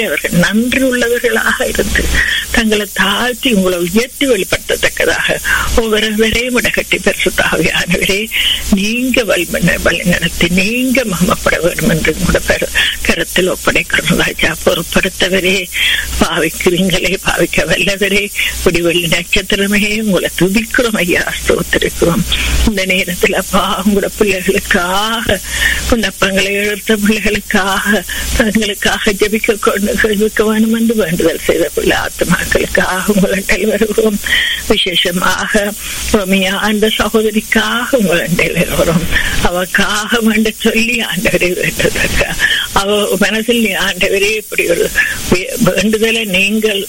அவர்கள் நன்றி உள்ளவர்களாக இருந்து தங்களை தாழ்த்தி உங்களை உயர்த்தி வெளிப்படுத்தத்தக்கதாக ஒவ்வொருவரையும் இடகட்டி பெருசுத்தாவியானவரே நீங்க வல்மன வழி நடத்தி நீங்க மகமப்பட வேண்டும் என்று கூட கருத்தில் ஒப்படைக்கிறோம் ராஜா பொறுப்படுத்தவரே பாவிக்கிறீங்களே பாவிக்க வல்லவரே விடிவெள்ளி நட்சத்திரமே உங்களை துதிக்கிறோம் ஐயா ஸ்தோத்திருக்கிறோம் இந்த நேரத்தில் அப்பா உங்களோட பிள்ளைகளுக்காக விண்ணப்பங்களை எழுத்த பிள்ளைகளுக்காக தங்களுக்காக ஜபிக்க கொண்டு கேள்விக்க வேணும் என்று வேண்டுதல் செய்த பிள்ளை ஆத்மாக்களுக்காக உங்களிடம் வருகிறோம் விசேஷமாக ரோமியா அந்த சகோதரிக்காக உங்களிடம் வருகிறோம் அவக்காக வேண்ட சொல்லி ஆண்டவரை வேண்டதற்க அவ மனசில் ஆண்டவரே இப்படி ஒரு வேண்டுதலை நீங்கள்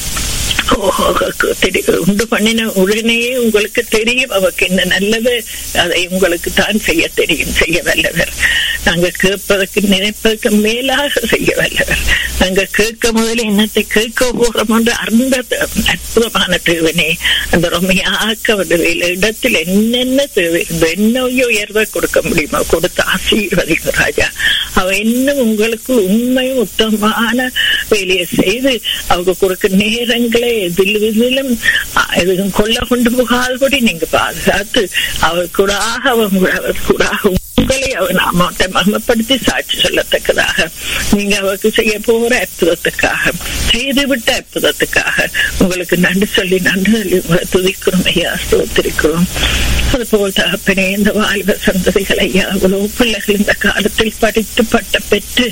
உண்டு பண்ணின உடனேயே உங்களுக்கு தெரியும் அவருக்கு என்ன நல்லது அதை உங்களுக்கு தான் செய்ய தெரியும் செய்ய வல்லவர் நாங்க கேட்பதற்கு நினைப்பதற்கு மேலாக செய்ய வல்லவர் நாங்க கேட்க முதல்ல என்னத்தை கேட்க போறோம் என்று அந்த அற்புதமான தேவனே அந்த ரொமையாக்க வேலை இடத்தில் என்னென்ன தேவை இருந்தோ என்ன உயர்வை கொடுக்க முடியுமோ கொடுத்து ஆசீர்வதிக்கும் ராஜா அவ இன்னும் உங்களுக்கு உண்மையும் உத்தமமான வேலையை செய்து அவங்க கொடுக்க நேரங்களை எதில் இதிலும் எதுவும் கொல்ல கொண்டு போகாதபடி நீங்க பாதுகாத்து அவர் கூட அவங்க அவர் கூட உங்களை அவர் நாமத்தை மகமப்படுத்தி சாட்சி சொல்லத்தக்கதாக நீங்க அவருக்கு செய்ய போற அற்புதத்துக்காக செய்துவிட்ட அற்புதத்துக்காக உங்களுக்கு நன்றி சொல்லி நன்றி சொல்லி உங்களை துதிக்கிறோம் ஐயா ஸ்தோத்திருக்கிறோம் அதுபோல் தகப்பனே இந்த வாழ்வ சந்ததிகள் ஐயா அவ்வளவு பிள்ளைகள் இந்த காலத்தில் படித்து பட்டம் பெற்று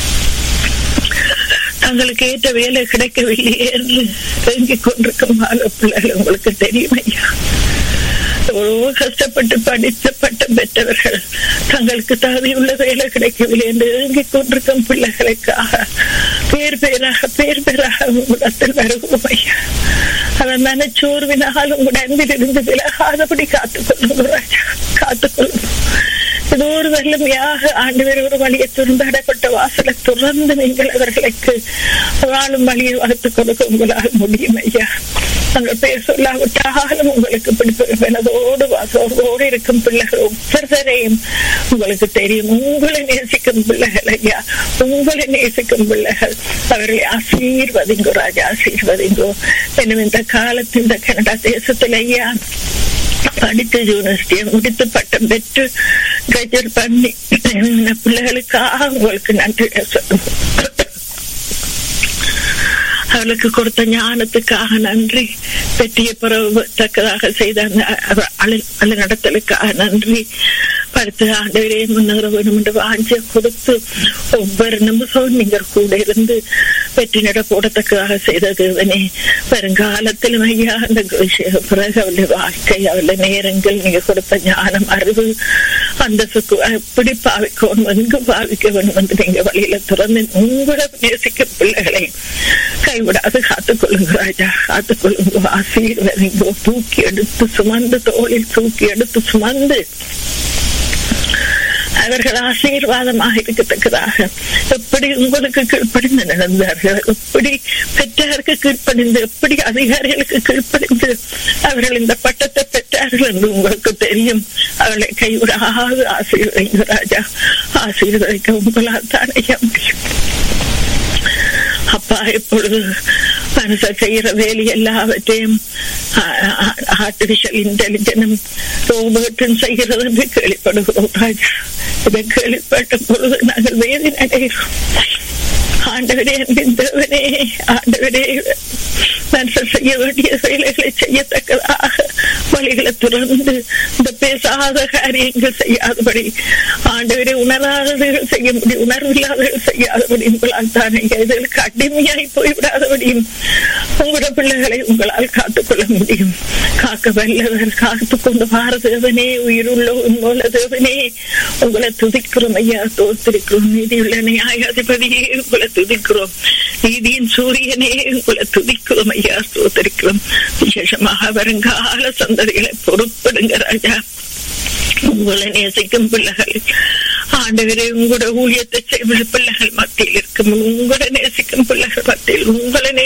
தங்களுக்கு ஏற்ற வேலை கிடைக்கவில்லையே என்று தேங்கிக் கொண்டிருக்கும் பிள்ளைகள் உங்களுக்கு தெரியும் ஐயா எவ்வளவோ கஷ்டப்பட்டு படித்த பட்டம் பெற்றவர்கள் தங்களுக்கு தகுதியுள்ள வேலை கிடைக்கவில்லை என்று ஏங்கிக் கொண்டிருக்கும் பிள்ளைகளுக்காக பேர் பேராக பேர் பேராக உங்களிடத்தில் வருவோம் ஐயா அவன் மனச்சோர்வினால் உங்கள் அன்பிலிருந்து விலகாதபடி காத்துக்கொள்ளுங்க ராஜா காத்துக்கொள்ளுங்க ஏதோ ஒரு வல்லமையாக ஆண்டு ஒரு வழியை துன்படப்பட்ட வாசலை துறந்து நீங்கள் அவர்களுக்கு வாழும் வழியை வகுத்துக் கொடுக்க உங்களால் முடியும் ஐயா நாங்கள் பேர் சொல்லாவிட்டாலும் உங்களுக்கு பிடிப்பதோடு வாசோடு இருக்கும் பிள்ளைகள் ஒவ்வொருத்தரையும் உங்களுக்கு தெரியும் உங்களை நேசிக்கும் பிள்ளைகள் ஐயா உங்களை நேசிக்கும் பிள்ளைகள் அவர்களை ஆசீர்வதிங்கோ ராஜா ஆசீர்வதிங்கோ என்னும் இந்த காலத்தில் இந்த கனடா தேசத்தில் ஐயா படித்து யூனிவர்சிட்டியை முடித்து பட்டம் பெற்று கிராஜுவேட் பண்ணி பிள்ளைகளுக்காக உங்களுக்கு நன்றி அவளுக்கு கொடுத்த ஞானத்துக்காக நன்றி பெற்றிய பிறகு தக்கதாக செய்த அந்த நடத்தலுக்காக நன்றி படுத்து ஆண்டவரே முன்னேற வேண்டும் என்று வாஞ்சிய கொடுத்து ஒவ்வொரு நிமிஷம் நீங்கள் கூட இருந்து வெற்றி நட போடத்தக்கதாக செய்த தேவனே வருங்காலத்திலும் ஐயா அந்த பிறகு அவளுடைய வாழ்க்கை அவளுடைய நேரங்கள் நீங்க கொடுத்த ஞானம் அறிவு அந்த சுக்கு எப்படி பாவிக்கணும் எங்கு பாவிக்க வேண்டும் என்று நீங்க வழியில திறந்து உங்களை நேசிக்கும் பிள்ளைகளை கைவிடாது காத்துக்கொள்ளுங்க ராஜா காத்துக்கொள்ளுங்க ஆசீர்வதிங்கோ தூக்கி எடுத்து சுமந்து தோளில் தூக்கி எடுத்து சுமந்து அவர்கள் ஆசீர்வாதமாக இருக்கத்தக்கதாக எப்படி உங்களுக்கு கீழ்ப்படிந்து நடந்தார்கள் எப்படி பெற்றாருக்கு கீழ்ப்படிந்து எப்படி அதிகாரிகளுக்கு கீழ்ப்படிந்து அவர்கள் இந்த பட்டத்தை பெற்றார்கள் என்று உங்களுக்கு தெரியும் அவர்களை கைவிடாது ஆசீர்வதிங்க ராஜா ஆசீர்வதிக்க உங்களால் தான் முடியும் அப்பா இப்பொழுது மனுஷர் செய்யற வேலை எல்லாவற்றையும் ஆர்டிபிஷியல் இன்டெலிஜென்ஸும் ரோபோட்டும் செய்கிறது என்று கேள்விப்படுகிறோம் ராஜா இதை கேள்விப்பட்ட பொழுது நாங்கள் வேதி அடைகிறோம் ஆண்டவரே அன்பின் தேவனே ஆண்டவரே மனுஷன் செய்ய வேண்டிய வேலைகளை செய்யத்தக்கதாக வழிகளை திறந்து இந்த பேசாத காரியங்கள் செய்யாதபடி ஆண்டவரை உணராதவர்கள் செய்ய முடியும் உணர்வில்லாதவர்கள் செய்யாதபடி உங்களால் தானே இதற்கு அடிமையாய் போய்விடாதபடியும் உங்களோட பிள்ளைகளை உங்களால் காத்துக்கொள்ள முடியும் காக்க வல்லவர் காத்து கொண்டு வார தேவனே உயிருள்ள உண்மையுள்ள தேவனே உங்களை துதிக்கிறோம் ஐயா தோத்திருக்கிறோம் நீதியுள்ள நியாயாதிபதியே உங்களை துதிக்கிறோம் நீதியின் சூரியனே உங்களை துதிக்கிறோம் ஐயா தோத்திருக்கிறோம் விசேஷமாக வருங்கால சந்ததிகளை பொறுப்படுங்க ராஜா உங்களை நேசிக்கும் பிள்ளைகள் ஆண்டவரே உங்களோட ஊழியத்தை செய்வது பிள்ளைகள் மத்தியில் இருக்கும் உங்களை நேசிக்கும் பிள்ளைகள் மத்தியில் உங்களை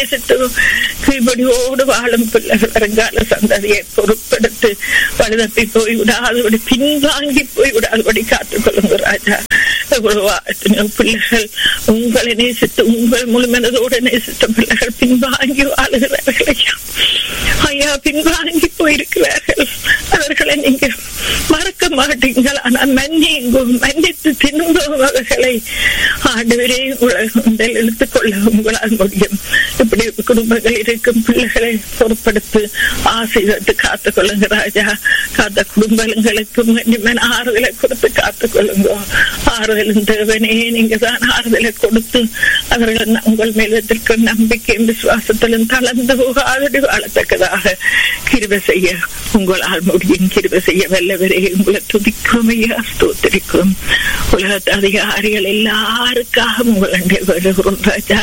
நேசித்து கீழ்படியோடு வாழும் பிள்ளைகள் வருங்கால சந்ததியை பொறுப்பெடுத்து வலுதப்பி போய் விடாதபடி பின்வாங்கி போய் விடாதபடி காத்துக் கொள்ளுங்க ராஜா எவ்வளவு எத்தனையோ பிள்ளைகள் உங்களை நேசித்து உங்கள் முழுமனதோடு நேசித்த பிள்ளைகள் பின்வாங்கி வாழுகிறார்கள் ஐயா ஐயா பின்வாங்கி போயிருக்கிறார்கள் அவர்களை நீங்க மறக்க மாட்டீங்கள் ஆனா மன்னிங்கும் மன்னித்து திரும்பும் அவர்களை ஆண்டவரே உங்களை இழுத்துக் கொள்ள உங்களால் முடியும் இப்படி குடும்பங்கள் இருக்கும் பிள்ளைகளை பொறுப்படுத்து ஆசீர்வத்து காத்துக் கொள்ளுங்க ராஜா காத்த குடும்பங்களுக்கு மன்னிமன் ஆறுதலை கொடுத்து காத்துக் கொள்ளுங்க ஆறுதலும் தேவனே நீங்க தான் ஆறுதலை கொடுத்து அவர்கள் உங்கள் மேல் வைத்திருக்கும் நம்பிக்கையும் விசுவாசத்திலும் தளர்ந்து போகாதடி வாழத்தக்கதாக கிருப செய்ய உங்களால் முடியும் கிருப செய்ய வல்லவரே உங்களை துதிக்கும் ஐயா ஸ்தோத்திரிக்கும் உலகத்து அதிகாரிகள் எல்லாருக்காக உங்கள் அண்டை வருகிறோம் ராஜா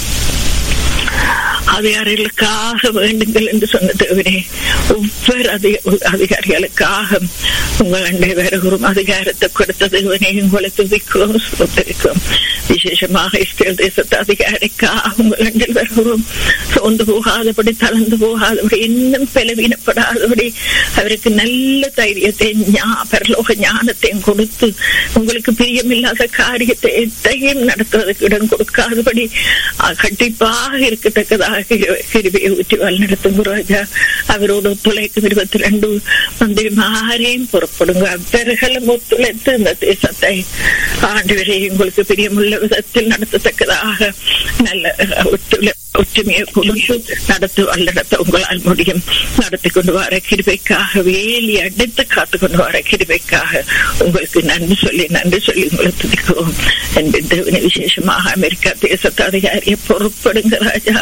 அதிகாரிகளுக்காக வேண்டுங்கள் என்று சொன்ன தேவனே ஒவ்வொரு அதிகாரிகளுக்காக உங்கள் அண்டை வருகிறோம் அதிகாரத்தை கொடுத்த தேவனே உங்களை துதிக்கிறோம் ஸ்தோத்திரிக்கிறோம் விசேஷமாக இஸ்ரேல் தேசத்து அதிகாரிக்காக உங்கள் அண்டில் வருகிறோம் சோர்ந்து போகாதபடி தளர்ந்து போகாதபடி இன்னும் பலவீனப்படாதபடி அவருக்கு நல்ல தைரியத்தை பரலோக ஞானத்தையும் கொடுத்து உங்களுக்கு பிரியமில்லாத காரியத்தை எத்தையும் நடத்துவதற்கு இடம் கொடுக்காதபடி கண்டிப்பாக இருக்கத்தக்கதாக கிருபியை ஊற்றி வழிநடத்தும் ராஜா அவரோடு ஒத்துழைக்கும் இருபத்தி ரெண்டு மந்திரிமாரையும் புறப்படுங்க அவர்களும் ஒத்துழைத்து இந்த தேசத்தை ஆண்டு வரை உங்களுக்கு பிரியமுள்ள விதத்தில் நடத்தத்தக்கதாக நல்ல ஒத்துழை ஒற்றுமையை கொடுத்து நடத்து வல்லடத்த உங்களால் முடியும் நடத்தி கொண்டு வர கிருபைக்காக வேலி அடைத்து காத்து கொண்டு வர கிருபைக்காக உங்களுக்கு நன்றி சொல்லி நன்றி சொல்லி உங்களை துதிக்கிறோம் என்பது விசேஷமாக அமெரிக்கா தேசத்து அதிகாரியை பொறுப்படுங்க ராஜா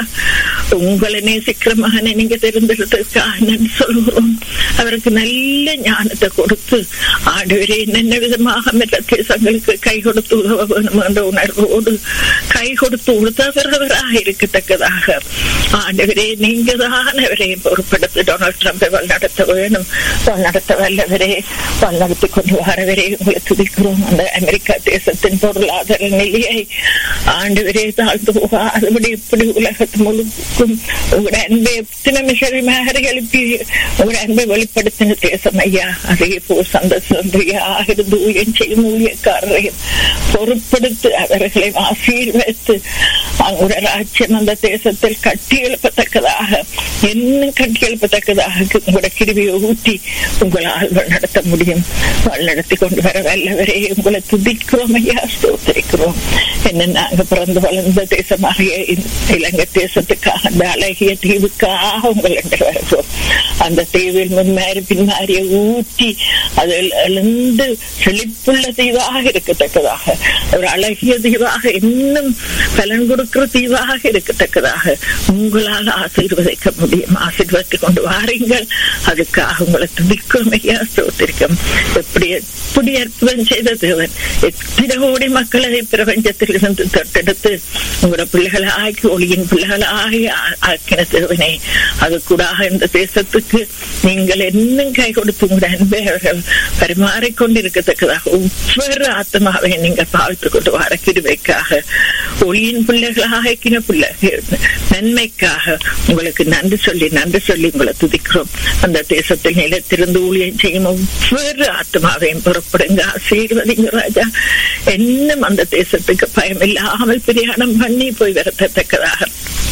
உங்களை நேசிக்கிற மகனை நீங்க தெரிந்தெடுத்ததுக்காக நன்றி சொல்கிறோம் அவருக்கு நல்ல ஞானத்தை கொடுத்து ஆண்டவரே என்னென்ன விதமாக மற்ற தேசங்களுக்கு கை கொடுத்து உதவ வேணும் என்ற உணர்வோடு கை கொடுத்து உதவுறவராக இருக்கத்தக்க இருக்கிறதாக ஆண்டவரே நீங்க தான் அவரையும் பொறுப்படுத்தி டொனால்ட் ட்ரம்பை வழிநடத்த வேணும் வழிநடத்த வல்லவரே வழிநடத்தி கொண்டு வரவரே உங்களை துதிக்கிறோம் அந்த அமெரிக்கா தேசத்தின் பொருளாதார நிலையை ஆண்டவரே தாழ்ந்து போகாதபடி இப்படி உலகத்து முழுக்கும் உங்களுடைய அன்பை எத்தனை மிஷரிமாரி எழுப்பி உங்களுடைய அன்பை வெளிப்படுத்தின தேசம் ஐயா அதே போல் சந்த சந்தையாக இருந்து ஊழியம் செய்யும் ஊழியக்காரரையும் பொறுப்படுத்தி அவர்களை ஆசீர்வதித்து அவங்களுடைய ராஜ்யம் அந்த தேசத்தில் கட்டி எழுப்பத்தக்கதாக இன்னும் கட்டி எழுப்பத்தக்கதாக உங்களோட கிருவியை ஊட்டி உங்களால் நடத்த முடியும் நடத்தி கொண்டு வர வல்லவரே உங்களை துதிக்கிறோம் ஐயா ஸ்தோத்தரிக்கிறோம் என்ன நாங்க பிறந்து வளர்ந்த தேசமாக இலங்கை தேசத்துக்காக அந்த அழகிய தீவுக்காக உங்கள் வருகிறோம் அந்த தீவில் முன்மாறி பின்மாறிய ஊட்டி அதில் எழுந்து செழிப்புள்ள தீவாக இருக்கத்தக்கதாக ஒரு அழகிய தீவாக இன்னும் பலன் கொடுக்கிற தீவாக இருக்கத்தக்கதாக உங்களால் ஆசீர்வதிக்க முடியும் ஆசீர்வதித்துக் கொண்டு வாருங்கள் அதுக்காக உங்களை துதிக்கும் ஐயா ஸ்தோத்திரிக்கும் எப்படி எப்படி அற்புதம் செய்த தேவன் எத்தனை கோடி மக்களை பிரபஞ்சத்தில் இருந்து தொட்டெடுத்து உங்களோட பிள்ளைகளை ஆக்கி ஒளியின் பிள்ளைகளை ஆகி ஆக்கின தேவனே அது கூட இந்த தேசத்துக்கு நீங்கள் இன்னும் கை கொடுத்து உங்களோட அன்பை அவர்கள் பரிமாறிக்கொண்டிருக்கத்தக்கதாக ஒவ்வொரு ஆத்மாவை நீங்கள் பார்த்து கொண்டு வர கிருவைக்காக ஒளியின் பிள்ளைகளாக ஆக்கின பிள்ளை நன்மைக்காக உங்களுக்கு நன்றி சொல்லி நன்றி சொல்லி உங்களை துதிக்கிறோம் அந்த தேசத்தில் நிலத்திலிருந்து ஊழியம் செய்யும் ஒவ்வொரு ஆத்மாவையும் புறப்படுங்க ஆசீர்வதிங்க ராஜா இன்னும் அந்த தேசத்துக்கு பயம் இல்லாமல் பிரயாணம் பண்ணி போய் வரத்தக்கதாக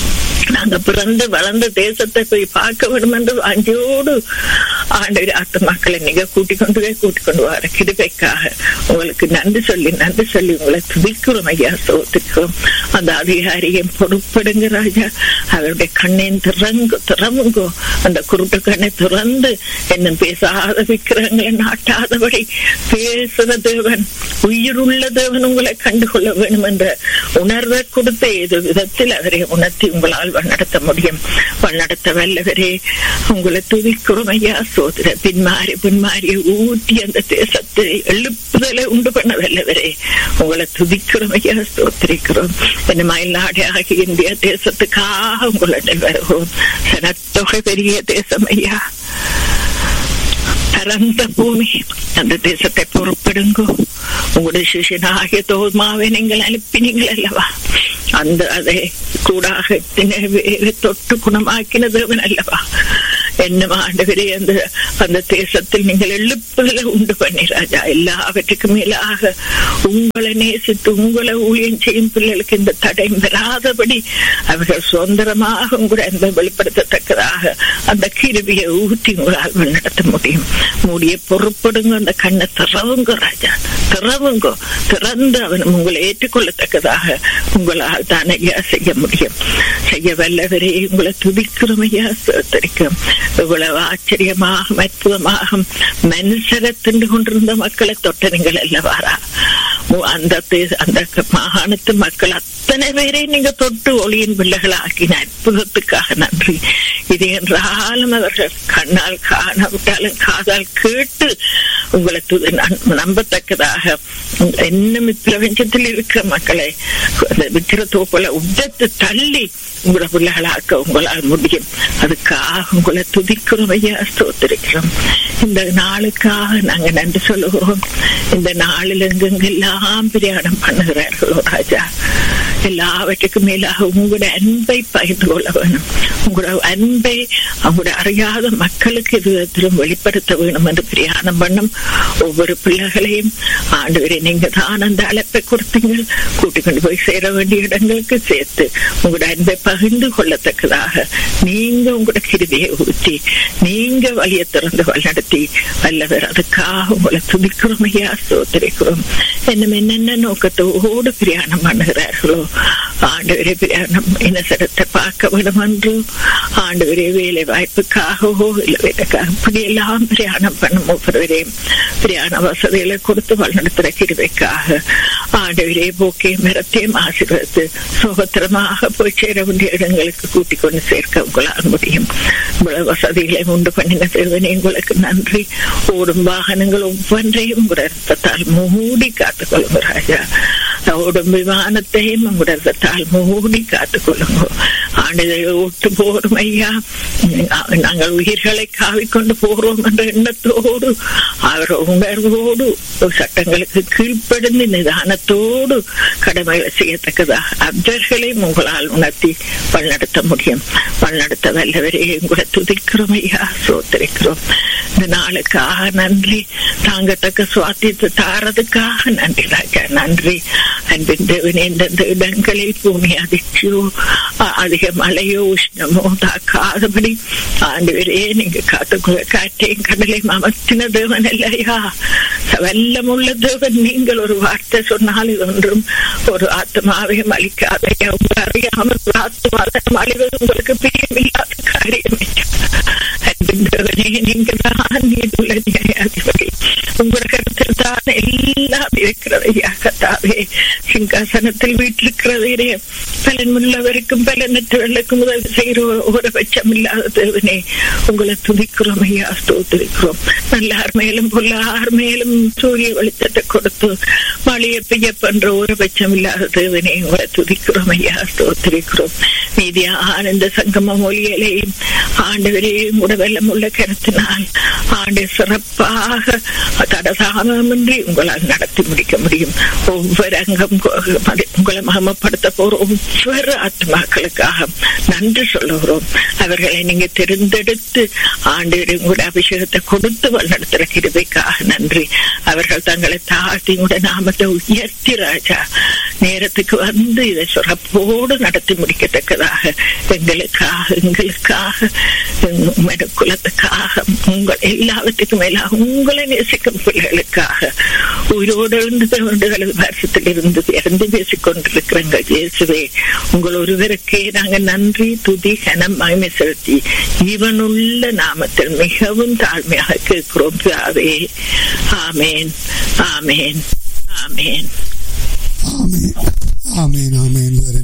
நாங்க பிறந்து வளர்ந்த தேசத்தை போய் பார்க்க வேண்டும் என்று அஞ்சோடு ஆண்டு ஆத்மாக்களை நீங்க கூட்டிக் கொண்டு போய் கூட்டிக் கொண்டு வர கிருபைக்காக உங்களுக்கு நன்றி சொல்லி நன்றி சொல்லி உங்களை துதிக்கிறோம் ஐயா சோத்துக்கிறோம் அந்த அதிகாரியும் பொறுப்படுங்க ராஜா அவருடைய கண்ணின் திறங்கு திறமுங்கோ அந்த குருட்டு கண்ணை திறந்து என்னும் பேசாத விக்கிரங்களை நாட்டாதபடி பேசுற தேவன் உயிருள்ள தேவன் உங்களை கண்டுகொள்ள வேண்டும் என்ற உணர்வை கொடுத்த ஏதோ விதத்தில் அவரை உணர்த்தி உங்களால் வழிநடத்த முடியும் வழிநடத்த வல்லவரே உங்களை துதிக்கிறோம் ஐயா சோதர பின்மாறி பின்மாறி ஊட்டி அந்த தேசத்தை எழுப்புதலை உண்டு பண்ண வல்லவரே உங்களை துதிக்கிறோம் ஐயா ஸ்தோத்திரிக்கிறோம் என்ன மயிலாடி ஆகிய இந்திய தேசத்துக்காக உங்களுடைய வருவோம் சனத்தொகை பெரிய தேசம் ஐயா பரந்த பூமி அந்த தேசத்தை பொறுப்படுங்கோ உங்களுடைய சிஷியனாகிய தோமாவை நீங்கள் அனுப்பினீங்கள் அல்லவா அந்த அதை கூடாக வேறு தொட்டு குணமாக்கின தேவன் அல்லவா என்ன ஆண்டவரே அந்த அந்த தேசத்தில் நீங்கள் எழுப்புதலை உண்டு பண்ணி ராஜா எல்லாவற்றுக்கும் மேலாக உங்களை நேசித்து உங்களை ஊழியம் செய்யும் பிள்ளைகளுக்கு இந்த தடை வராதபடி அவர்கள் சுதந்திரமாக உங்களை அன்பை வெளிப்படுத்தத்தக்கதாக அந்த கிருவியை ஊற்றி உங்களால் நடத்த முடியும் மூடிய பொறுப்படுங்க அந்த கண்ணை திறவுங்க ராஜா திறவுங்க திறந்து அவன் உங்களை ஏற்றுக்கொள்ளத்தக்கதாக உங்களால் தான் ஐயா செய்ய முடியும் செய்ய வல்லவரே உங்களை துதிக்கிறோம் ஐயா சோத்தரிக்கும் இவ்வளவு ஆச்சரியமாக அற்புதமாக மனுஷரை திண்டு கொண்டிருந்த மக்களை தொட்டனீங்கள் அல்லவாரா அந்த அந்த மாகாணத்து மக்கள் அத்தனை பேரை நீங்க தொட்டு ஒளியின் பிள்ளைகளாக்கின அற்புதத்துக்காக நன்றி இது என்றாலும் அவர்கள் கண்ணால் காணவிட்டாலும் காதால் கேட்டு உங்களை நம்பத்தக்கதாக இன்னும் பிரபஞ்சத்தில் இருக்கிற மக்களை விக்கிரத்தோப்பல உடத்து தள்ளி உங்களோட பிள்ளைகளாக்க உங்களால் முடியும் அதுக்காக உங்களை துதிக்கிறோம் ஐயா ஸ்தோத்திரிக்கிறோம் இந்த நாளுக்காக நாங்க நன்றி சொல்லுகிறோம் இந்த நாளில் எங்கெங்கெல்லாம் பிரயாணம் பண்ணுகிறார்களோ ராஜா எல்லாவற்றுக்கும் மேலாக உங்களோட அன்பை பகிர்ந்து கொள்ள வேணும் உங்களோட அன்பை அவங்களோட அறியாத மக்களுக்கு எதுவிதத்திலும் வெளிப்படுத்த வேணும் என்று பிரயாணம் பண்ணும் ஒவ்வொரு பிள்ளைகளையும் ஆண்டு நீங்க தான் அந்த அழைப்பை கொடுத்தீங்க கூட்டிக் கொண்டு போய் சேர வேண்டிய இடங்களுக்கு சேர்த்து உங்களோட அன்பை பகிர்ந்து கொள்ளத்தக்கதாக நீங்க உங்களோட கிருதியை ஊற்றி நீங்க வழிய திறந்து வழிநடத்தி வல்லவர் அதுக்காக உங்களை துதிக்கிறோம் ஐயா சோதரிக்கிறோம் என்னும் என்னென்ன நோக்கத்தோடு பிரயாணம் பண்ணுகிறார்களோ ஆண்டவரே பிரயாணம் இனசரத்தை பார்க்க வேண்டும் என்று ஆண்டவரே வேலை வாய்ப்புக்காகவோ இல்லை வேலைக்காக இப்படியெல்லாம் பிரயாணம் பண்ணும் ஒவ்வொருவரையும் பிரயாண வசதிகளை கொடுத்து வழிநடத்துகிற கிருவைக்காக ஆண்டவரே போக்கையும் மரத்தையும் ஆசீர்வதித்து சுகத்திரமாக போய் சேர வேண்டிய இடங்களுக்கு கூட்டிக் கொண்டு சேர்க்க உங்களால் முடியும் இவ்வளவு வசதிகளை உண்டு பண்ணின தேவனே உங்களுக்கு நன்றி ஓடும் வாகனங்கள் ஒவ்வொன்றையும் உங்களோட ரத்தத்தால் மூடி காத்துக் கொள்ளுங்க ராஜா ஓடும் விமானத்தையும் உங்களோட ரத்தத்தால் மூடி காத்துக் கொள்ளுங்க ஆண்டுகளை ஓட்டு போறோம் ஐயா நாங்கள் உயிர்களை காவிக்கொண்டு போறோம் என்ற எண்ணத்தோடு அவர் உணர்வோடு சட்டங்களுக்கு கீழ்ப்படுந்து நிதானத்தோடு கடமைகளை செய்யத்தக்கதாக அவர்களையும் உங்களால் உணர்த்தி வழிநடத்த முடியும் வழிநடத்த வல்லவரே உங்களை துதிக்கிறோம் ஐயா சோத்தரிக்கிறோம் இந்த நாளுக்காக நன்றி தாங்கத்தக்க சுவாத்தியத்தை தாரதுக்காக நன்றி ராஜா நன்றி அன்பின் தேவன் எந்தெந்த இடங்களில் பூமி அதிர்ச்சியோ அதிக மழையோ உஷ்ணமோ தாக்காதபடி ஆண்டவரே நீங்க காத்துக்குள்ள காற்றையும் கடலையும் அமர்த்தின தேவன் இல்லையா வல்லமுள்ள தேவன் நீங்கள் ஒரு வார்த்தை சொன்னால் இது ஒன்றும் ஒரு ஆத்மாவையும் அளிக்காதையா உங்க அறியாமல் ஆத்மாதம் அழிவது உங்களுக்கு பிரியமில்லாத காரியம் தேவனே நீங்க தான் நீதுள்ள நியாயாதிபதி உங்களோட கருத்தில் தான் எல்லாம் இருக்கிறதையா கத்தாவே சிங்காசனத்தில் வீட்டிருக்கிறதே பலன் உள்ளவருக்கும் பலனற்றவர்களுக்கும் உதவி செய்கிற ஒரு பட்சம் இல்லாத தேவனே உங்களை துதிக்கிறோம் ஐயா ஸ்தோத்திரிக்கிறோம் நல்லார் மேலும் பொல்லார் மேலும் சூரிய வெளிச்சத்தை கொடுத்து மழையை பெய்ய பண்ற ஒரு பட்சம் இல்லாத தேவனே உங்களை துதிக்கிறோம் ஐயா ஸ்தோத்திரிக்கிறோம் மீதியா ஆனந்த சங்கம மொழிகளையும் ஆண்டவரையும் கூட வெள்ளம் உள்ள கருத்தினால் ஆண்டு சிறப்பாக தடசாமின்றி உங்களால் நடத்தி முடிக்க முடியும் ஒவ்வொரு அங்கம் உங்களை மகமப்படுத்த போற ஒவ்வொரு ஆத்மாக்களுக்காக நன்றி சொல்லுகிறோம் அவர்களை நீங்க தெரிந்தெடுத்து ஆண்டு உங்களோட அபிஷேகத்தை கொடுத்து வழிநடத்துற கிருபைக்காக நன்றி அவர்கள் தங்களை தாழ்த்தி உங்களோட நாமத்தை உயர்த்தி ராஜா நேரத்துக்கு வந்து இதை சிறப்போடு நடத்தி முடிக்கத்தக்கதாக எங்களுக்காக எங்களுக்காக குலத்துக்காக உங்கள் எல்லாவற்றுக்கும் மேலாக உங்களை நேசிக்கும் பிள்ளைகளுக்காக உயிரோடு எழுந்து வருஷத்தில் இருந்து இறந்து பேசிக் கொண்டிருக்கிறங்க இயேசுவே உங்கள் ஒருவருக்கே நாங்கள் நன்றி துதி கனம் மகிமை செலுத்தி இவனுள்ள நாமத்தில் மிகவும் தாழ்மையாக கேட்கிறோம் பிதாவே ஆமேன் ஆமேன் ஆமேன் ஆமேன் ஆமேன் ஆமேன் வேற